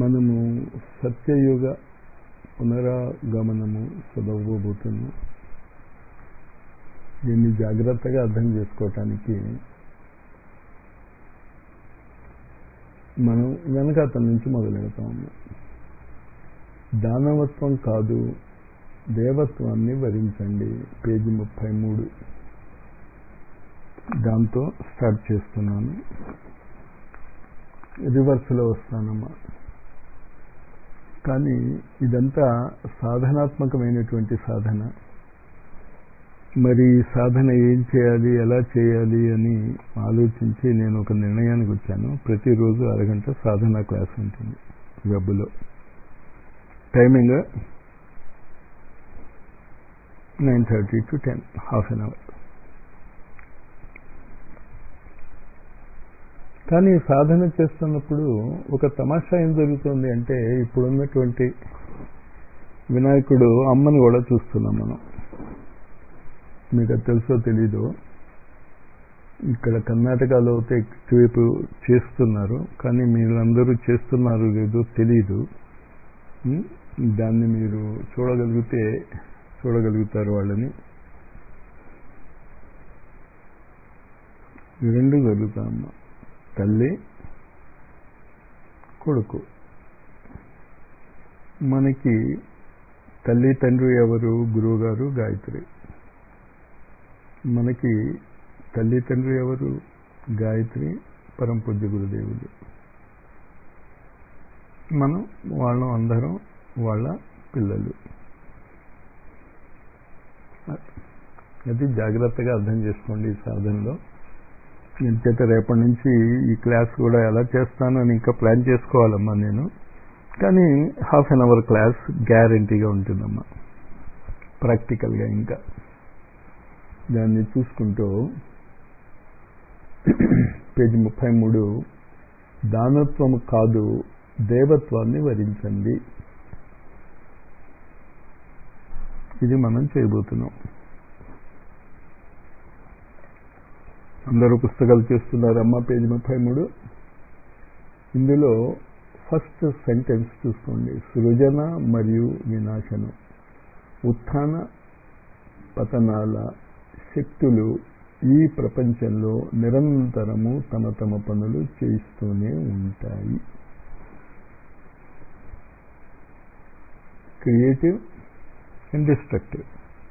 మనము సత్యయుగ పునరాగమనము చదవబోతున్నాం దీన్ని జాగ్రత్తగా అర్థం చేసుకోవటానికి మనం వెనక అతని నుంచి మొదలెడతాము దానవత్వం కాదు దేవత్వాన్ని వరించండి పేజీ ముప్పై మూడు దాంతో స్టార్ట్ చేస్తున్నాను రివర్స్లో వస్తానమ్మా కానీ ఇదంతా సాధనాత్మకమైనటువంటి సాధన మరి ఈ సాధన ఏం చేయాలి ఎలా చేయాలి అని ఆలోచించి నేను ఒక నిర్ణయానికి వచ్చాను ప్రతిరోజు అరగంట సాధన క్లాస్ ఉంటుంది వెబ్లో timing nine thirty to ten half an hour కానీ సాధన చేస్తున్నప్పుడు ఒక తమాషా ఏం జరుగుతుంది అంటే ఇప్పుడున్నటువంటి వినాయకుడు అమ్మని కూడా చూస్తున్నాం మనం మీకు అది తెలుసో తెలీదు ఇక్కడ కర్ణాటకలో అయితే ఎక్కువైపు చేస్తున్నారు కానీ మీరందరూ చేస్తున్నారు లేదో తెలీదు దాన్ని మీరు చూడగలిగితే చూడగలుగుతారు వాళ్ళని రెండు జరుగుతాయమ్మా తల్లి కొడుకు మనకి తల్లి తండ్రి ఎవరు గురువు గారు గాయత్రి మనకి తల్లి తండ్రి ఎవరు గాయత్రి పరంపూజ్య గురుదేవులు మనం వాళ్ళం అందరం వాళ్ళ పిల్లలు అది జాగ్రత్తగా అర్థం చేసుకోండి ఈ సాధనలో ఎంచేత రేపటి నుంచి ఈ క్లాస్ కూడా ఎలా చేస్తాను అని ఇంకా ప్లాన్ చేసుకోవాలమ్మా నేను కానీ హాఫ్ అన్ అవర్ క్లాస్ గ్యారంటీగా ఉంటుందమ్మా ప్రాక్టికల్గా ఇంకా దాన్ని చూసుకుంటూ పేజీ ముప్పై మూడు దానత్వము కాదు దేవత్వాన్ని వరించండి ఇది మనం చేయబోతున్నాం అందరూ పుస్తకాలు చేస్తున్నారమ్మా పేజీ ముప్పై మూడు ఇందులో ఫస్ట్ సెంటెన్స్ చూసుకోండి సృజన మరియు వినాశనం ఉత్థాన పతనాల శక్తులు ఈ ప్రపంచంలో నిరంతరము తమ తమ పనులు చేయిస్తూనే ఉంటాయి క్రియేటివ్ అండ్ డిస్ట్రక్టివ్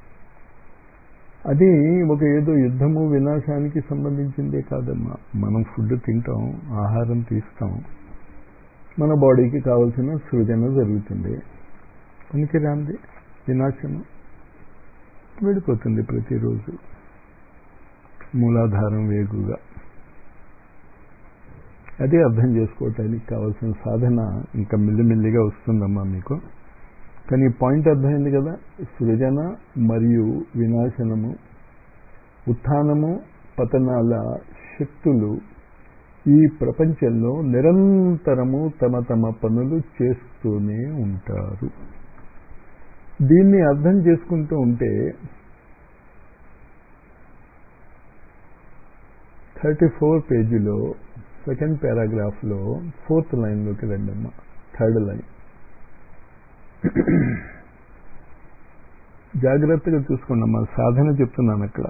అది ఒక ఏదో యుద్ధము వినాశానికి సంబంధించిందే కాదమ్మా మనం ఫుడ్ తింటాం ఆహారం తీస్తాం మన బాడీకి కావలసిన సృజన జరుగుతుంది పనికి రాంది వినాశనం వెళ్ళిపోతుంది ప్రతిరోజు మూలాధారం వేగుగా అది అర్థం చేసుకోవటానికి కావాల్సిన సాధన ఇంకా మెల్లిమెల్లిగా వస్తుందమ్మా మీకు కానీ పాయింట్ అర్థమైంది కదా సృజన మరియు వినాశనము ఉత్థానము పతనాల శక్తులు ఈ ప్రపంచంలో నిరంతరము తమ తమ పనులు చేస్తూనే ఉంటారు దీన్ని అర్థం చేసుకుంటూ ఉంటే థర్టీ ఫోర్ పేజీలో సెకండ్ పారాగ్రాఫ్లో ఫోర్త్ లైన్లోకి రండమ్మా థర్డ్ లైన్ జాగ్రత్తగా చూసుకోండమ్మా సాధన చెప్తున్నాను అక్కడ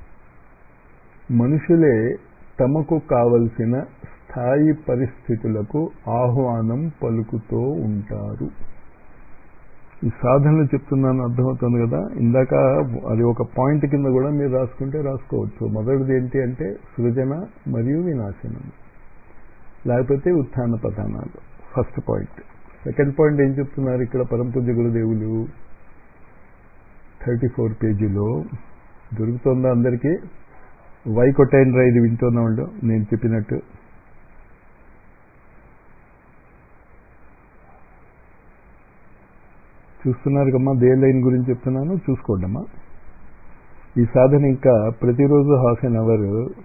మనుషులే తమకు కావలసిన స్థాయి పరిస్థితులకు ఆహ్వానం పలుకుతూ ఉంటారు ఈ సాధనలు చెప్తున్నాను అర్థమవుతుంది కదా ఇందాక అది ఒక పాయింట్ కింద కూడా మీరు రాసుకుంటే రాసుకోవచ్చు మొదటిది ఏంటి అంటే సృజన మరియు వినాశనం లేకపోతే ఉత్థాన పతనాలు ఫస్ట్ పాయింట్ సెకండ్ పాయింట్ ఏం చెప్తున్నారు ఇక్కడ పరంపూజ గురుదేవులు థర్టీ ఫోర్ పేజీలో దొరుకుతుందా అందరికీ వై కొట్టైన ఇది వింటున్నా ఉండు నేను చెప్పినట్టు చూస్తున్నారు కమ్మా దే లైన్ గురించి చెప్తున్నాను చూసుకోండమ్మా ఈ సాధన ఇంకా ప్రతిరోజు half an hour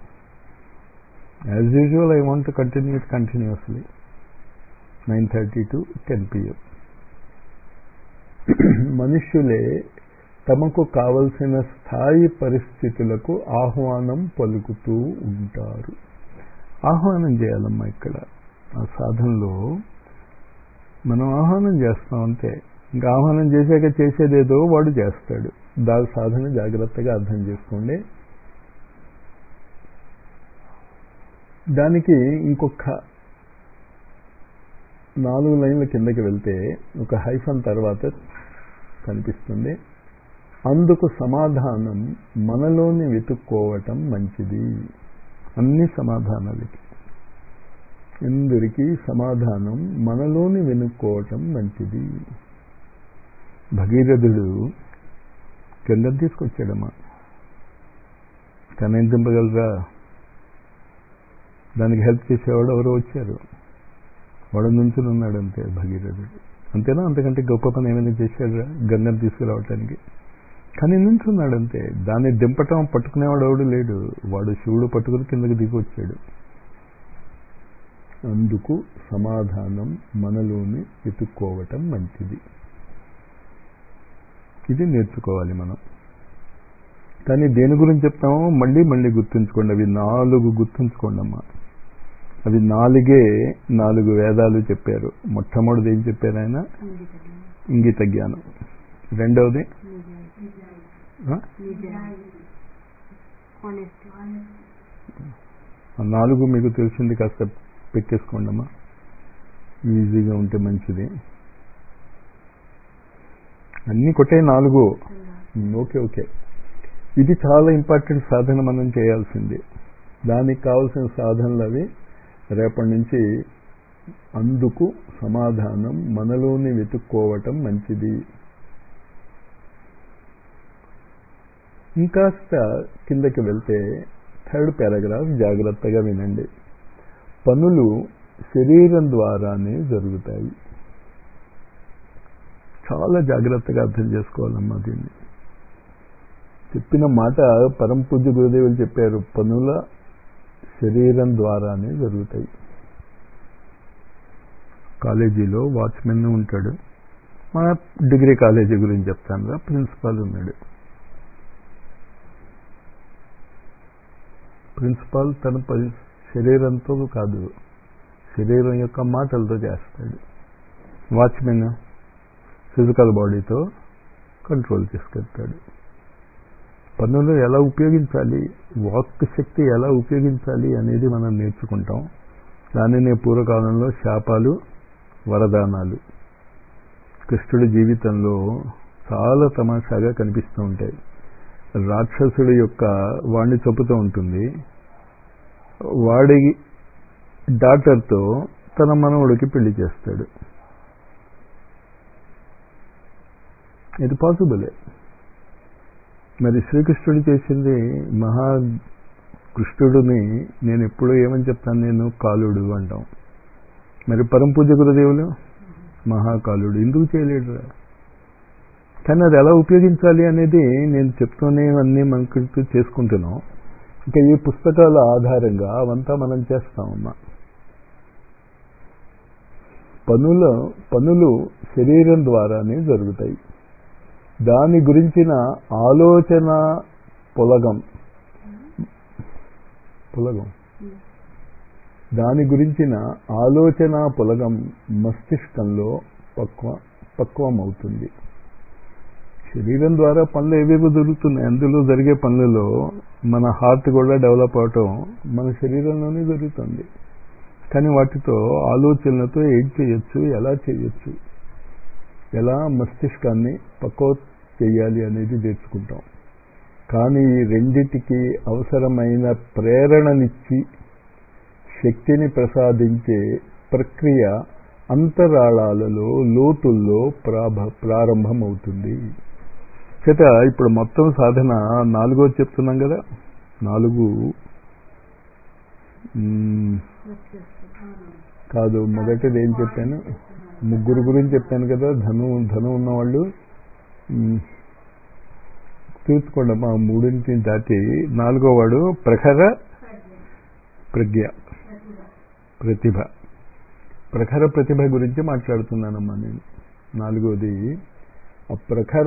as usual I want continue it continuously nine thirty to ten PM మనుష్యులే తమకు కావలసిన స్థాయి పరిస్థితులకు ఆహ్వానం పలుకుతూ ఉంటారు ఆహ్వానం చేయాలమ్మా ఇక్కడ ఆ సాధనలో మనం ఆహ్వానం చేస్తాం అంతే ఇంకా ఆహ్వానం చేశాక చేసేదేదో వాడు చేస్తాడు దాని సాధన జాగ్రత్తగా అర్థం చేసుకోండి దానికి ఇంకొక నాలుగు లైన్ల కిందకి వెళ్తే ఒక హైఫన్ తర్వాత కనిపిస్తుంది అందుకు సమాధానం మనలోని వెతుక్కోవటం మంచిది అన్ని సమాధానాలకి ఇందరికి సమాధానం మనలోని వెనుక్కోవటం మంచిది భగీరథుడు గంగం తీసుకొచ్చాడమ్మా కానీ ఏం దింపగలరా దానికి హెల్ప్ చేసేవాడు ఎవరో వచ్చారు వాడు నుంచుని ఉన్నాడు అంతే భగీరథుడు అంతేనా అంతకంటే గొప్ప పని ఏమైనా చేశాడు గంగం తీసుకురావటానికి కానీ నుంచున్నాడు అంతే దాన్ని దింపటం పట్టుకునేవాడు ఎవడు లేడు వాడు శివుడు పట్టుకుని కిందకి దిగి వచ్చాడు అందుకు సమాధానం మనలోని వెతుక్కోవటం మంచిది ఇది నేర్చుకోవాలి మనం కానీ దేని గురించి చెప్తామో మళ్ళీ మళ్ళీ గుర్తుంచుకోండి అవి నాలుగు గుర్తుంచుకోండి అమ్మా అవి నాలుగే నాలుగు వేదాలు చెప్పారు మొట్టమొదటిది ఏం చెప్పారు ఆయన ఇంగిత జ్ఞానం రెండవది ఆ? ఆ నాలుగు మీకు తెలిసింది కాస్త పెట్టేసుకోండి అమ్మా ఈజీగా ఉంటే మంచిది అన్ని కొట్టే నాలుగు ఓకే ఓకే ఇది చాలా ఇంపార్టెంట్ సాధన మనం చేయాల్సింది దానికి కావాల్సిన సాధనలు అవి రేపటి నుంచి అందుకు సమాధానం మనలోని వెతుక్కోవటం మంచిది ఇంకాస్త కిందకి వెళ్తే థర్డ్ పారాగ్రాఫ్ జాగ్రత్తగా వినండి పనులు శరీరం ద్వారానే జరుగుతాయి చాలా జాగ్రత్తగా అర్థం చేసుకోవాలమ్మా దీన్ని చెప్పిన మాట పరం పూజ్య గురుదేవులు చెప్పారు పనుల శరీరం ద్వారానే జరుగుతాయి కాలేజీలో వాచ్మెన్ ఉంటాడు మన డిగ్రీ కాలేజీ గురించి చెప్తాను ప్రిన్సిపాల్ ఉన్నాడు ప్రిన్సిపాల్ తన పరి శరీరంతో కాదు శరీరం యొక్క మాటలతో చేస్తాడు వాచ్మెన్ ఫిజికల్ బాడీతో కంట్రోల్ చేసుకెళ్తాడు పనులు ఎలా ఉపయోగించాలి వాక్ శక్తి ఎలా ఉపయోగించాలి అనేది మనం నేర్చుకుంటాం దానినే పూర్వకాలంలో శాపాలు వరదానాలు కృష్ణుడి జీవితంలో చాలా తమాషాగా కనిపిస్తూ ఉంటాయి రాక్షసుడి యొక్క వాడిని చంపుతూ ఉంటుంది వాడి డాటర్తో తన మనవుడికి పెళ్లి చేస్తాడు ఇది పాసిబులే మరి శ్రీకృష్ణుడు చేసింది మహా కృష్ణుడిని నేను ఎప్పుడూ ఏమని చెప్తాను నేను కాలుడు అంటాం మరి పరం పూజ గురుదేవులు మహాకాలుడు ఎందుకు చేయలేడు కానీ అది ఎలా ఉపయోగించాలి అనేది నేను చెప్తూనే అన్నీ మనకు చేసుకుంటున్నాం ఇంకా ఈ పుస్తకాల ఆధారంగా అవంతా మనం చేస్తామమ్మా పనుల పనులు శరీరం ద్వారానే జరుగుతాయి దాని గురించిన ఆలోచన పొలగం పొలగం దాని గురించిన ఆలోచన పొలగం మస్తిష్కంలో పక్వ పక్వం అవుతుంది శరీరం ద్వారా పనులు ఏవేవో జరుగుతున్నాయి అందులో జరిగే పనులలో మన హార్ట్ కూడా డెవలప్ అవటం మన శరీరంలోనే జరుగుతుంది కానీ వాటితో ఆలోచనలతో ఏం చేయొచ్చు ఎలా చేయొచ్చు ఎలా మస్తిష్కాన్ని పక్వ చేయాలి అనేది నేర్చుకుంటాం కానీ ఈ రెండిటికి అవసరమైన ప్రేరణనిచ్చి శక్తిని ప్రసాదించే ప్రక్రియ అంతరాళాలలో లోతుల్లో ప్రాభ ప్రారంభమవుతుంది చేత ఇప్పుడు మొత్తం సాధన నాలుగో చెప్తున్నాం కదా నాలుగు కాదు మొదటిది ఏం చెప్పాను ముగ్గురు గురించి చెప్పాను కదా ధను ధను ఉన్నవాళ్ళు చూసుకోండి మా మూడింటిని దాటి నాలుగో వాడు ప్రఖర ప్రజ్ఞ ప్రతిభ ప్రఖర ప్రతిభ గురించి మాట్లాడుతున్నానమ్మా నేను నాలుగోది ఆ ప్రఖర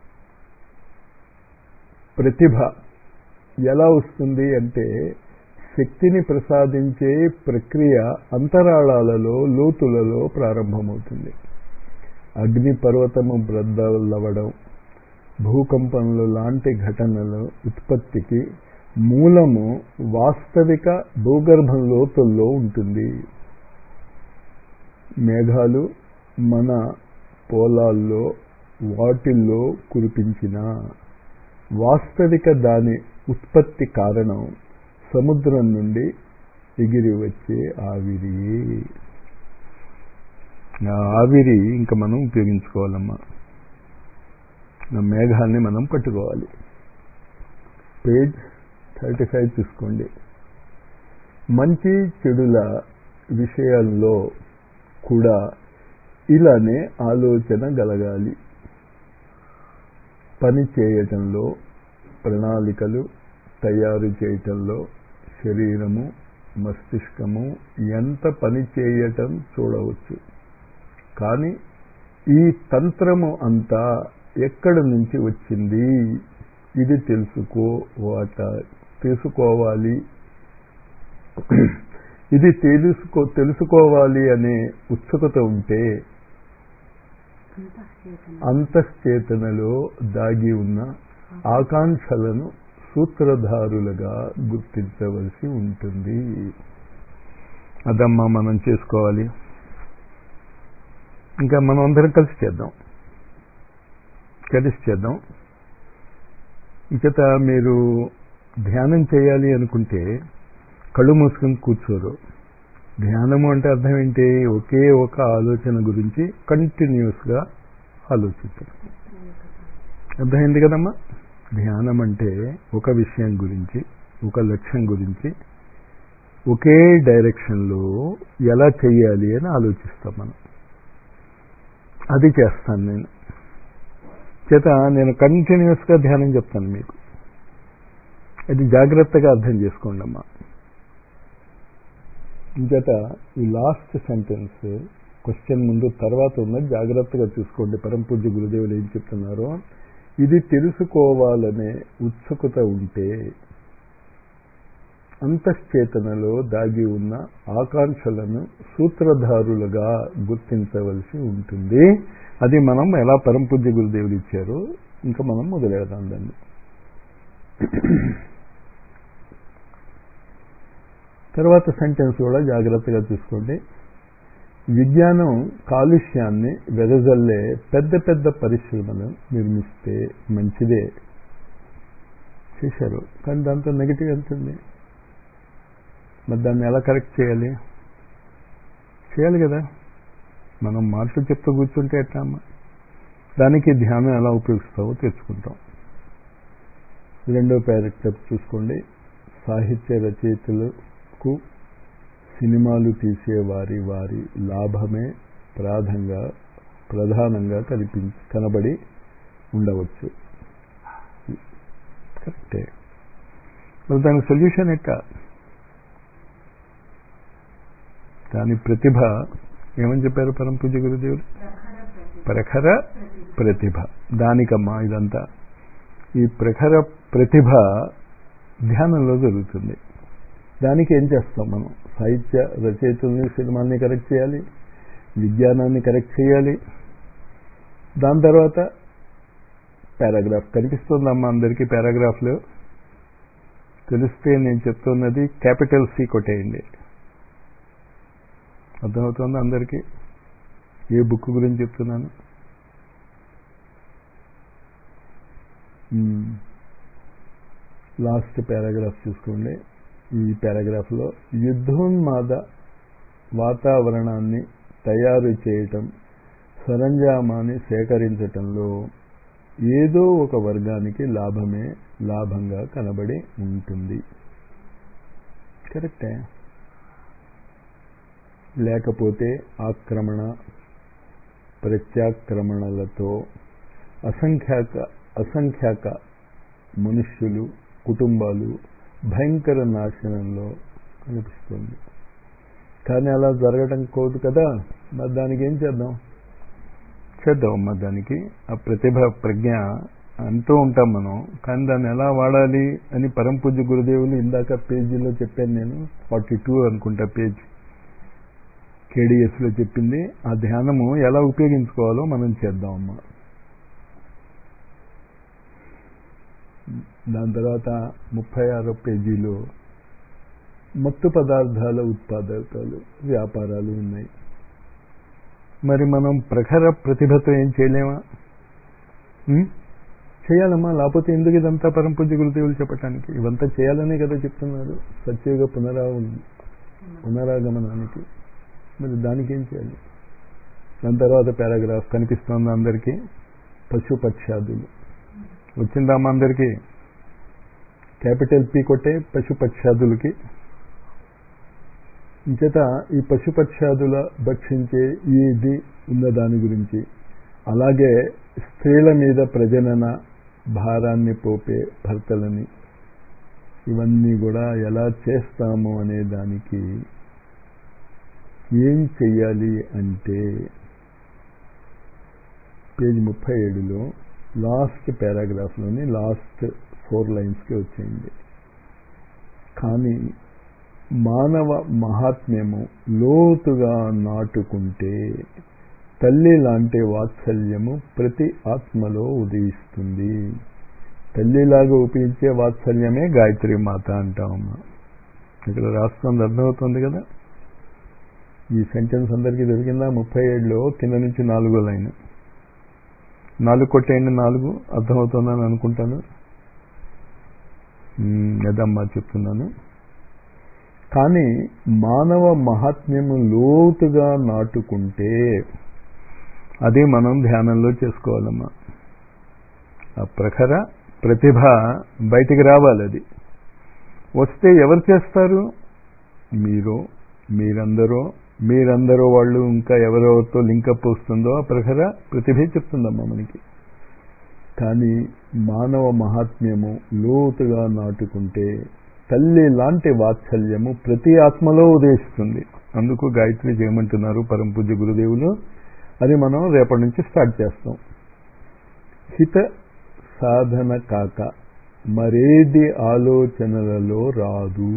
ప్రతిభ ఎలా వస్తుంది అంటే శక్తిని ప్రసాదించే ప్రక్రియ అంతరాళాలలో లోతులలో ప్రారంభమవుతుంది అగ్ని పర్వతము బ్రద్దలవ్వడం భూకంపంలో లాంటి ఘటనల ఉత్పత్తికి మూలము వాస్తవిక భూగర్భం లోతుల్లో ఉంటుంది మేఘాలు మన పొలాల్లో వాటిల్లో కురిపించిన వాస్తవిక దాని ఉత్పత్తి కారణం సముద్రం నుండి ఎగిరి వచ్చే ఆవిరి ఆ ఆవిరి ఇంకా మనం ఉపయోగించుకోవాలమ్మా ఆ మేఘాన్ని మనం పట్టుకోవాలి పేజ్ థర్టీ ఫైవ్ తీసుకోండి మంచి చెడుల విషయాల్లో కూడా ఇలానే ఆలోచన గలగాలి పని చేయటంలో ప్రణాళికలు తయారు చేయటంలో శరీరము మస్తిష్కము ఎంత పని చేయటం చూడవచ్చు కానీ ఈ తంత్రము అంతా ఎక్కడి నుంచి వచ్చింది ఇది తెలుసుకోవాట తెలుసుకోవాలి ఇది తెలుసుకో తెలుసుకోవాలి అనే ఉత్సుకత ఉంటే అంతశ్చేతనలో దాగి ఉన్న ఆకాంక్షలను సూత్రధారులుగా గుర్తించవలసి ఉంటుంది అదమ్మా మనం చేసుకోవాలి ఇంకా మనం అందరం కలిసి చేద్దాం కలిసి చేద్దాం ఇంకత మీరు ధ్యానం చేయాలి అనుకుంటే కళ్ళు మూసుకొని కూర్చోరు ధ్యానము అంటే అర్థం ఏంటి ఒకే ఒక ఆలోచన గురించి కంటిన్యూస్గా ఆలోచించడం అర్థమైంది కదమ్మా ధ్యానం అంటే ఒక విషయం గురించి ఒక లక్ష్యం గురించి ఒకే డైరెక్షన్లో ఎలా చెయ్యాలి అని ఆలోచిస్తాం మనం అది చేస్తాను నేను చేత నేను కంటిన్యూస్గా ధ్యానం చెప్తాను మీకు అది జాగ్రత్తగా అర్థం చేసుకోండి అమ్మా ఇంకట ఈ లాస్ట్ సెంటెన్స్ క్వశ్చన్ ముందు తర్వాత ఉన్నది జాగ్రత్తగా చూసుకోండి పరంపూజ్య గురుదేవులు ఏం చెప్తున్నారో ఇది తెలుసుకోవాలనే ఉత్సుకత ఉంటే అంతశ్చేతనలో దాగి ఉన్న ఆకాంక్షలను సూత్రధారులుగా గుర్తించవలసి ఉంటుంది అది మనం ఎలా పరంపూజ్య గురుదేవులు ఇచ్చారో ఇంకా మనం మొదలెడదాం దాన్ని తర్వాత సెంటెన్స్ కూడా జాగ్రత్తగా చూసుకోండి విజ్ఞానం కాలుష్యాన్ని వెదజల్లే పెద్ద పెద్ద పరిశ్రమలు నిర్మిస్తే మంచిదే చేశారు కానీ దాంతో నెగిటివ్ ఎంతుంది మరి దాన్ని ఎలా కరెక్ట్ చేయాలి చేయాలి కదా మనం మాటలు చెప్తూ కూర్చుంటే ఎట్లా అమ్మా దానికి ధ్యానం ఎలా ఉపయోగిస్తావో తెచ్చుకుంటాం రెండో ప్యారెక్టర్ చూసుకోండి సాహిత్య రచయితలకు సినిమాలు తీసే వారి వారి లాభమే ప్రాధంగా ప్రధానంగా కనిపించి కనబడి ఉండవచ్చు కరెక్టే మరి దాని సొల్యూషన్ ఎక్క దాని ప్రతిభ ఏమని చెప్పారు పరమ పూజ గురుదేవులు ప్రఖర ప్రతిభ దానికమ్మా ఇదంతా ఈ ప్రఖర ప్రతిభ ధ్యానంలో జరుగుతుంది దానికి ఏం చేస్తాం మనం సాహిత్య రచయితల్ని సినిమాల్ని కరెక్ట్ చేయాలి విజ్ఞానాన్ని కరెక్ట్ చేయాలి దాని తర్వాత పారాగ్రాఫ్ కనిపిస్తుందమ్మా అందరికీ పారాగ్రాఫ్లు తెలిస్తే నేను చెప్తున్నది క్యాపిటల్ సి కొట్టేయండి అర్థమవుతుందా అందరికీ ఏ బుక్ గురించి చెప్తున్నాను లాస్ట్ పారాగ్రాఫ్ చూసుకోండి ఈ పారాగ్రాఫ్లో యుద్ధోన్మాద వాతావరణాన్ని తయారు చేయటం సరంజామాన్ని సేకరించటంలో ఏదో ఒక వర్గానికి లాభమే లాభంగా కనబడి ఉంటుంది కరెక్టే లేకపోతే ఆక్రమణ ప్రత్యాక్రమణలతో అసంఖ్యాక అసంఖ్యాక మనుష్యులు కుటుంబాలు భయంకర నాశనంలో కనిపిస్తుంది కానీ అలా జరగటం కోదు కదా మరి దానికి ఏం చేద్దాం చేద్దాం అమ్మా దానికి ఆ ప్రతిభ ప్రజ్ఞ అంటూ ఉంటాం మనం కానీ దాన్ని ఎలా వాడాలి అని పరంపూజ్య గురుదేవులు ఇందాక పేజీలో చెప్పాను నేను ఫార్టీ టూ అనుకుంటా పేజ్ కేడిఎస్లో చెప్పింది ఆ ధ్యానము ఎలా ఉపయోగించుకోవాలో మనం చేద్దామమ్మా దాని తర్వాత ముప్పై ఆరో పేజీలో మత్తు పదార్థాల ఉత్పాదకాలు వ్యాపారాలు ఉన్నాయి మరి మనం ప్రఖర ప్రతిభతో ఏం చేయలేమా చేయాలమ్మా లేకపోతే ఎందుకు ఇదంతా పరంపూజ్య గురుదేవులు చెప్పటానికి ఇవంతా చేయాలనే కదా చెప్తున్నారు సత్యయుగ పునరావ పునరాగమనానికి మరి దానికి ఏం చేయాలి దాని తర్వాత పారాగ్రాఫ్ కనిపిస్తుంది అందరికీ పశుపక్షాదులు వచ్చిందమ్మా అందరికీ క్యాపిటల్ పీ కొట్టే పశుపక్షాదులకి ఇంచేత ఈ పశుపక్షాదుల భక్షించే ఇది ఉన్న దాని గురించి అలాగే స్త్రీల మీద ప్రజనన భారాన్ని పోపే భర్తలని ఇవన్నీ కూడా ఎలా చేస్తాము అనే దానికి ఏం చెయ్యాలి అంటే పేజ్ ముప్పై ఏడులో లాస్ట్ పారాగ్రాఫ్లోని లాస్ట్ ఫోర్ లైన్స్కి వచ్చేయండి కానీ మానవ మహాత్మ్యము లోతుగా నాటుకుంటే తల్లి లాంటి వాత్సల్యము ప్రతి ఆత్మలో ఉదయిస్తుంది తల్లిలాగా ఉపయోగించే వాత్సల్యమే గాయత్రి మాత అంటామమ్మా ఇక్కడ రాస్తుంది అర్థమవుతుంది కదా ఈ సెంటెన్స్ అందరికీ దొరికిందా ముప్పై ఏడులో కింద నుంచి నాలుగో లైన్ నాలుగు కొట్టేయండి నాలుగు అర్థమవుతుందని అనుకుంటాను లేదమ్మా చెప్తున్నాను కానీ మానవ మహాత్మ్యము లోతుగా నాటుకుంటే అది మనం ధ్యానంలో చేసుకోవాలమ్మా ఆ ప్రఖర ప్రతిభ బయటికి రావాలి అది వస్తే ఎవరు చేస్తారు మీరు మీరందరూ మీరందరూ వాళ్ళు ఇంకా ఎవరెవరితో లింకప్ వస్తుందో ఆ ప్రఖర ప్రతిభే చెప్తుందమ్మా మనకి కానీ మానవ మహాత్మ్యము లోతుగా నాటుకుంటే తల్లి లాంటి వాత్సల్యము ప్రతి ఆత్మలో ఉదయిస్తుంది అందుకు గాయత్రి చేయమంటున్నారు పరంపూజ్య గురుదేవులు అది మనం రేపటి నుంచి స్టార్ట్ చేస్తాం హిత సాధన కాక మరేది ఆలోచనలలో రాదు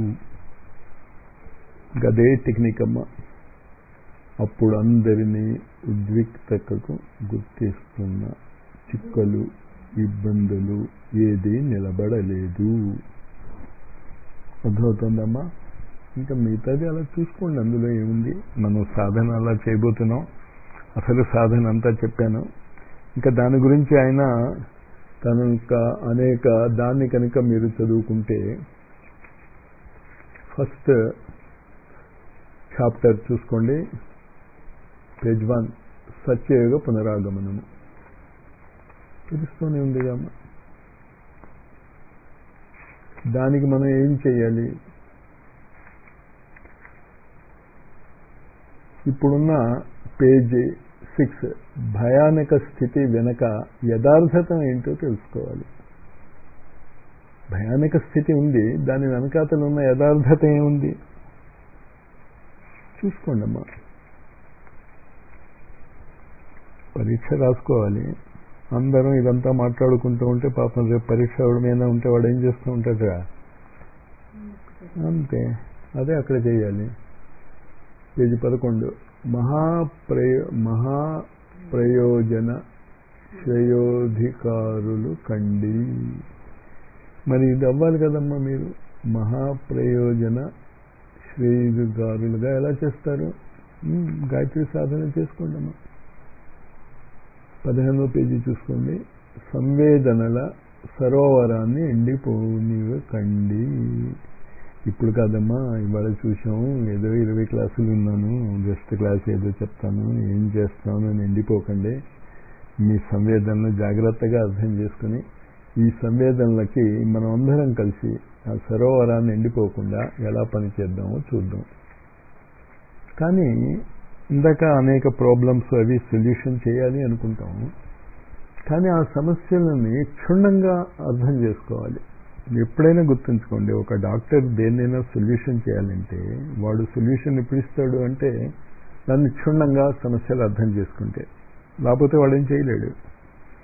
గదే టెక్నిక్ అమ్మ అప్పుడు అందరినీ ఉద్రిక్తతకు గుర్తిస్తున్న చిక్కలు ఇబ్బందులు ఏది నిలబడలేదు అర్థమవుతుందమ్మా ఇంకా మిగతాది అలా చూసుకోండి అందులో ఏముంది మనం సాధన అలా చేయబోతున్నాం అసలు సాధన అంతా చెప్పాను ఇంకా దాని గురించి ఆయన తన యొక్క అనేక దాన్ని కనుక మీరు చదువుకుంటే ఫస్ట్ చాప్టర్ చూసుకోండి పేజ్ వన్ సత్యయుగ పునరాగమనము తెలుస్తూనే ఉంది అమ్మా దానికి మనం ఏం చేయాలి ఇప్పుడున్న పేజీ సిక్స్ భయానక స్థితి వెనక యథార్థత ఏంటో తెలుసుకోవాలి భయానక స్థితి ఉంది దాని వెనకాతలు ఉన్న యథార్థత ఏముంది చూసుకోండి అమ్మా పరీక్ష రాసుకోవాలి అందరం ఇదంతా మాట్లాడుకుంటూ ఉంటే పాపం రేపు పరీక్ష ఎవడమైనా ఉంటే వాడు ఏం చేస్తూ ఉంటాడురా అంతే అదే అక్కడ చేయాలి పేజీ పదకొండు మహాప్రయో మహాప్రయోజన శ్రేయోధికారులు కండి మరి ఇది అవ్వాలి కదమ్మా మీరు మహాప్రయోజన శ్రేయోధికారులుగా ఎలా చేస్తారు గాయత్రి సాధన చేసుకోండి అమ్మా పదిహేనో పేజీ చూసుకోండి సంవేదనల సరోవరాన్ని ఎండిపోనివ కండి ఇప్పుడు కాదమ్మా ఇవాళ చూసాం ఏదో ఇరవై క్లాసులు విన్నాను జస్ట్ క్లాస్ ఏదో చెప్తాను ఏం చేస్తాను అని ఎండిపోకండి మీ సంవేదనలు జాగ్రత్తగా అర్థం చేసుకుని ఈ సంవేదనలకి మనం అందరం కలిసి ఆ సరోవరాన్ని ఎండిపోకుండా ఎలా పనిచేద్దామో చూద్దాం కానీ ఇందాక అనేక ప్రాబ్లమ్స్ అవి సొల్యూషన్ చేయాలి అనుకుంటాము కానీ ఆ సమస్యలని క్షుణ్ణంగా అర్థం చేసుకోవాలి ఎప్పుడైనా గుర్తుంచుకోండి ఒక డాక్టర్ దేన్నైనా సొల్యూషన్ చేయాలంటే వాడు సొల్యూషన్ ఎప్పుడు ఇస్తాడు అంటే దాన్ని క్షుణ్ణంగా సమస్యలు అర్థం చేసుకుంటే లేకపోతే వాడు ఏం చేయలేడు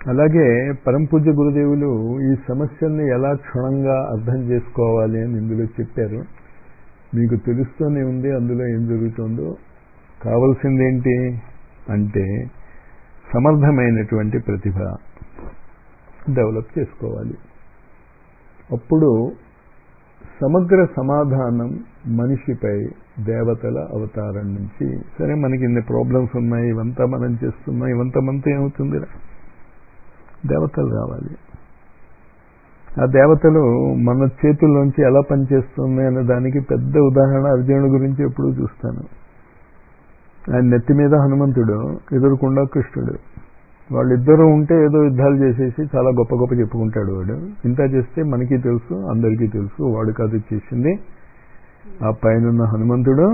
అలాగే పరంపూజ్య గురుదేవులు ఈ సమస్యల్ని ఎలా క్షుణంగా అర్థం చేసుకోవాలి అని ఇందులో చెప్పారు మీకు తెలుస్తూనే ఉంది అందులో ఏం జరుగుతుందో కావలసిందేంటి అంటే సమర్థమైనటువంటి ప్రతిభ డెవలప్ చేసుకోవాలి అప్పుడు సమగ్ర సమాధానం మనిషిపై దేవతల అవతారం నుంచి సరే మనకి ఇన్ని ప్రాబ్లమ్స్ ఉన్నాయి ఇవంతా మనం చేస్తున్నాం ఇవంతా మనతో ఏమవుతుంది దేవతలు రావాలి ఆ దేవతలు మన చేతుల్లోంచి ఎలా పనిచేస్తున్నాయి అనే దానికి పెద్ద ఉదాహరణ అర్జునుడి గురించి ఎప్పుడూ చూస్తాను ఆయన నెత్తి మీద హనుమంతుడు ఎదురుకుండా కృష్ణుడు వాళ్ళిద్దరూ ఉంటే ఏదో యుద్ధాలు చేసేసి చాలా గొప్ప గొప్ప చెప్పుకుంటాడు వాడు ఇంత చేస్తే మనకి తెలుసు అందరికీ తెలుసు వాడు కాదు చేసింది ఆ పైన హనుమంతుడు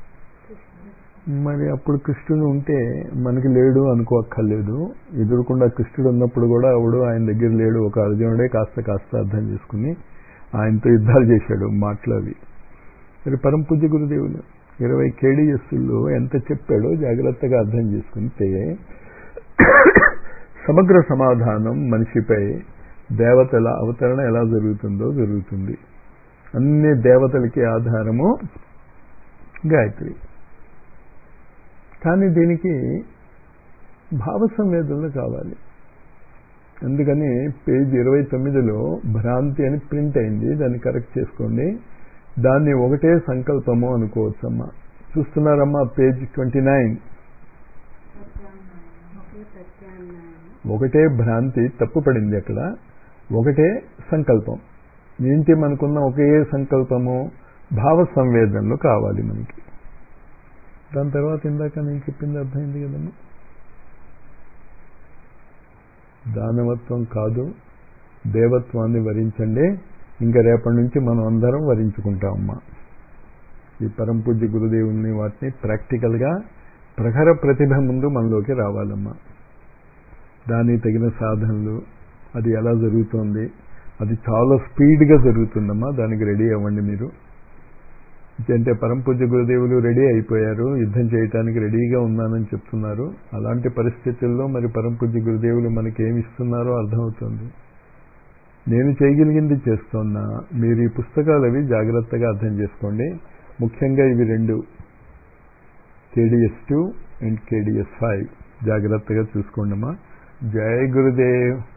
మరి అప్పుడు కృష్ణుడు ఉంటే మనకి లేడు అనుకోక్కర్లేదు ఎదురుకుండా కృష్ణుడు ఉన్నప్పుడు కూడా ఆవిడు ఆయన దగ్గర లేడు ఒక అర్జునుడే కాస్త కాస్త అర్థం చేసుకుని ఆయనతో యుద్ధాలు చేశాడు మాటలు అవి మరి పరంపూజ్య గురుదేవులు ఇరవై కేడీఎస్సుల్లో ఎంత చెప్పాడో జాగ్రత్తగా అర్థం చేసుకుంటే సమగ్ర సమాధానం మనిషిపై దేవతల అవతరణ ఎలా జరుగుతుందో జరుగుతుంది అన్ని దేవతలకి ఆధారము గాయత్రి కానీ దీనికి భావ సంవేదనలు కావాలి అందుకని పేజ్ ఇరవై తొమ్మిదిలో భ్రాంతి అని ప్రింట్ అయింది దాన్ని కరెక్ట్ చేసుకోండి దాన్ని ఒకటే సంకల్పము అనుకోవచ్చమ్మా చూస్తున్నారమ్మా పేజ్ ట్వంటీ నైన్ ఒకటే భ్రాంతి తప్పు పడింది అక్కడ ఒకటే సంకల్పం ఏంటి మనకున్న ఒకే సంకల్పము భావ సంవేదనలు కావాలి మనకి దాని తర్వాత ఇందాక నేను చెప్పింది అర్థమైంది కదమ్మా దానవత్వం కాదు దేవత్వాన్ని వరించండి ఇంకా రేపటి నుంచి మనం అందరం వరించుకుంటామమ్మా ఈ పరంపూజ్య గురుదేవుల్ని వాటిని ప్రాక్టికల్గా ప్రఖర ప్రతిభ ముందు మనలోకి రావాలమ్మా దానికి తగిన సాధనలు అది ఎలా జరుగుతోంది అది చాలా స్పీడ్గా జరుగుతుందమ్మా దానికి రెడీ అవ్వండి మీరు అంటే పరంపూజ్య గురుదేవులు రెడీ అయిపోయారు యుద్ధం చేయటానికి రెడీగా ఉన్నానని చెప్తున్నారు అలాంటి పరిస్థితుల్లో మరి పరంపూజ్య గురుదేవులు మనకి ఏమి ఇస్తున్నారో అర్థమవుతుంది నేను చేయగలిగింది చేస్తున్నా మీరు ఈ పుస్తకాలు అవి జాగ్రత్తగా అర్థం చేసుకోండి ముఖ్యంగా ఇవి రెండు KDS two and KDS five జాగ్రత్తగా చూసుకోండి అమ్మా జై గురుదేవ్